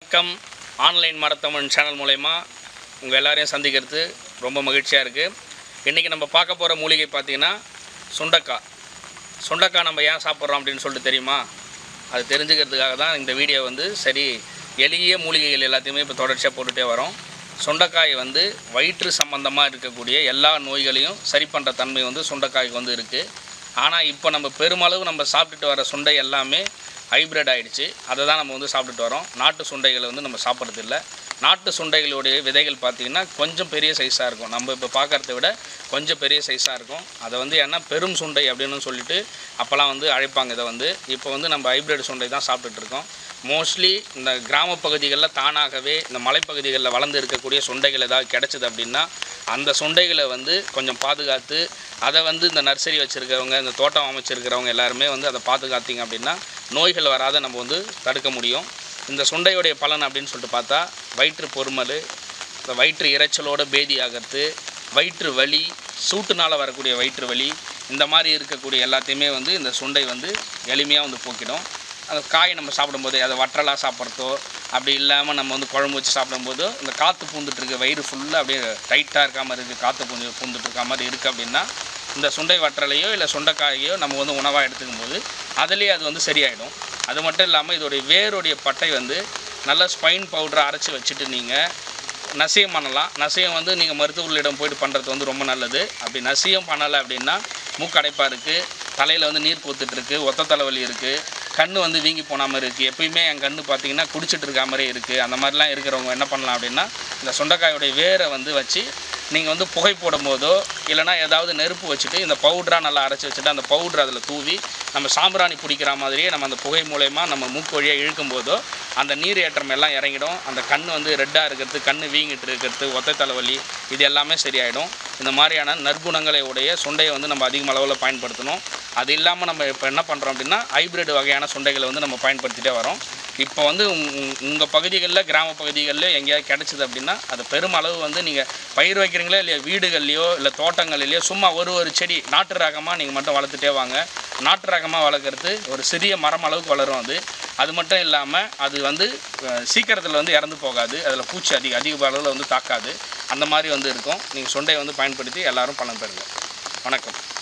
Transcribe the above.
வணக்கம் online மரத்தமிழ் channel மூலயமா உங்கள் எல்லாரையும் சந்திக்கிறது ரொம்ப மகிழ்ச்சியாக இருக்குது இன்றைக்கி நம்ம பார்க்க போகிற மூலிகை பார்த்தீங்கன்னா சுண்டக்காய் சுண்டக்காய் நம்ம ஏன் சாப்பிட்றோம் அப்படின்னு சொல்லிட்டு தெரியுமா அது தெரிஞ்சுக்கிறதுக்காக தான் இந்த வீடியோ வந்து சரி எளிய மூலிகைகள் எல்லாத்தையுமே இப்போ தொடர்ச்சியாக போட்டுகிட்டே வரோம் சுண்டைக்காய் வந்து வயிற்று சம்பந்தமாக இருக்கக்கூடிய எல்லா நோய்களையும் சரி பண்ணுற தன்மை வந்து சுண்டைக்காய்க்கு வந்து இருக்குது ஆனால் இப்போ நம்ம பெருமளவு நம்ம சாப்பிட்டுட்டு வர சுண்டை எல்லாமே ஹைப்ரிட் ஆயிடுச்சு அதை தான் நம்ம வந்து சாப்பிட்டுட்டு வரோம் நாட்டு சுண்டைகளை வந்து நம்ம சாப்பிட்றது இல்ல நாட்டு சுண்டைகளுடைய விதைகள் பார்த்திங்கன்னா கொஞ்சம் பெரிய சைஸாக இருக்கும் நம்ம இப்போ பார்க்குறத விட கொஞ்சம் பெரிய சைஸாக இருக்கும் அதை வந்து என்ன பெரும் சுண்டை அப்படின்னு சொல்லிட்டு அப்போல்லாம் வந்து அழைப்பாங்க இதை வந்து இப்போ வந்து நம்ம ஹைப்ரிட் சுண்டை தான் சாப்பிட்டுட்டு இருக்கோம் மோஸ்ட்லி இந்த கிராம பகுதிகளில் தானாகவே இந்த மலைப்பகுதிகளில் வளர்ந்து இருக்கக்கூடிய சுண்டைகள் ஏதாவது கிடச்சிது அப்படின்னா அந்த சுண்டைகளை வந்து கொஞ்சம் பாதுகாத்து அதை வந்து இந்த நர்சரி வச்சுருக்கிறவங்க இந்த தோட்டம் அமைச்சிருக்கிறவங்க எல்லாருமே வந்து அதை பாதுகாத்தீங்க அப்படின்னா நோய்கள் வராத நம்ம வந்து தடுக்க முடியும் இந்த சுண்டையுடைய பலன் அப்படின்னு சொல்லிட்டு பார்த்தா வயிற்று பொறுமல் இந்த வயிற்று இரைச்சலோட பேதி ஆகிறது வயிற்று வலி சூட்டுனால் வரக்கூடிய வயிற்று வலி இந்த மாதிரி இருக்கக்கூடிய எல்லாத்தையுமே வந்து இந்த சுண்டை வந்து எளிமையாக வந்து போக்கிடும் அந்த காய் நம்ம சாப்பிடும்போது அதை வற்றலாக சாப்பிட்றதோ அப்படி இல்லாமல் நம்ம வந்து குழம்பு வச்சு சாப்பிடும்போதோ இந்த காற்று பூந்துட்டு இருக்க வயிறு ஃபுல்லாக அப்படியே டைட்டாக இருக்க மாதிரி இருக்குது காற்று பூந்து பூந்துட்டு இருக்க மாதிரி இருக்குது அப்படின்னா இந்த சுண்டை வற்றலையோ இல்லை சுண்டைக்காயையோ நம்ம வந்து உணவாக எடுத்துக்கும் போது அதுலேயே அது வந்து சரியாயிடும் அது மட்டும் இல்லாமல் இதோடைய வேருடைய பட்டை வந்து நல்லா ஸ்பைன் பவுடரை அரைச்சி வச்சுட்டு நீங்கள் நசியம் பண்ணலாம் நசியம் வந்து நீங்கள் மருத்துவர்களிடம் போயிட்டு பண்ணுறது வந்து ரொம்ப நல்லது அப்படி நசியம் பண்ணலை அப்படின்னா மூக்கடைப்பாக இருக்குது தலையில் வந்து நீர் பூத்துட்ருக்கு ஒத்த தலைவலி இருக்குது கண் வந்து வீங்கி போன மாதிரி இருக்குது எப்பயுமே என் கண் பார்த்தீங்கன்னா குடிச்சிட்டு இருக்க மாதிரி இருக்குது அந்த மாதிரிலாம் இருக்கிறவங்க என்ன பண்ணலாம் அப்படின்னா இந்த சுண்டைக்காயோடைய வேரை வந்து வச்சு நீங்கள் வந்து புகை போடும் போதோ இல்லைனா ஏதாவது நெருப்பு வச்சுட்டு இந்த பவுடராக நல்லா அரைச்சி வச்சுட்டு அந்த பவுடர் அதில் தூவி நம்ம சாம்பிராணி பிடிக்கிற மாதிரியே நம்ம அந்த புகை மூலயமா நம்ம மூக்கு வழியாக இழுக்கும் போதோ அந்த நீர் ஏற்றம் எல்லாம் இறங்கிடும் அந்த கண் வந்து ரெட்டாக இருக்கிறது கண் வீங்கிட்டு இருக்கிறது ஒத்தை தலைவலி இது எல்லாமே சரியாயிடும் இந்த மாதிரியான நற்குணங்களை உடைய சுண்டையை வந்து நம்ம அதிக அளவில் பயன்படுத்தணும் அது இல்லாமல் நம்ம இப்போ என்ன பண்ணுறோம் அப்படின்னா ஹைப்ரிட் வகையான சுண்டைகளை வந்து நம்ம பயன்படுத்திட்டே வரோம் இப்போ வந்து உங்கள் பகுதிகளில் கிராம பகுதிகளில் எங்கேயாவது கிடச்சிது அப்படின்னா அது பெருமளவு வந்து நீங்கள் பயிர் வைக்கிறீங்களோ இல்லையா வீடுகள்லையோ இல்லை தோட்டங்கள்லையோ சும்மா ஒரு ஒரு செடி நாட்டு ரகமாக நீங்கள் மட்டும் வளர்த்துட்டே வாங்க நாட்டு ரகமாக வளர்க்குறது ஒரு சிறிய மரம் அளவுக்கு வளரும் அது அது மட்டும் இல்லாமல் அது வந்து அஹ், சீக்கிரத்தில் வந்து இறந்து போகாது அதில் பூச்சி அதிக அதிக அளவில் வந்து தாக்காது அந்த மாதிரி வந்து இருக்கும் நீங்கள் சுண்டையை வந்து பயன்படுத்தி எல்லாரும் பலன் பெறுங்க வணக்கம்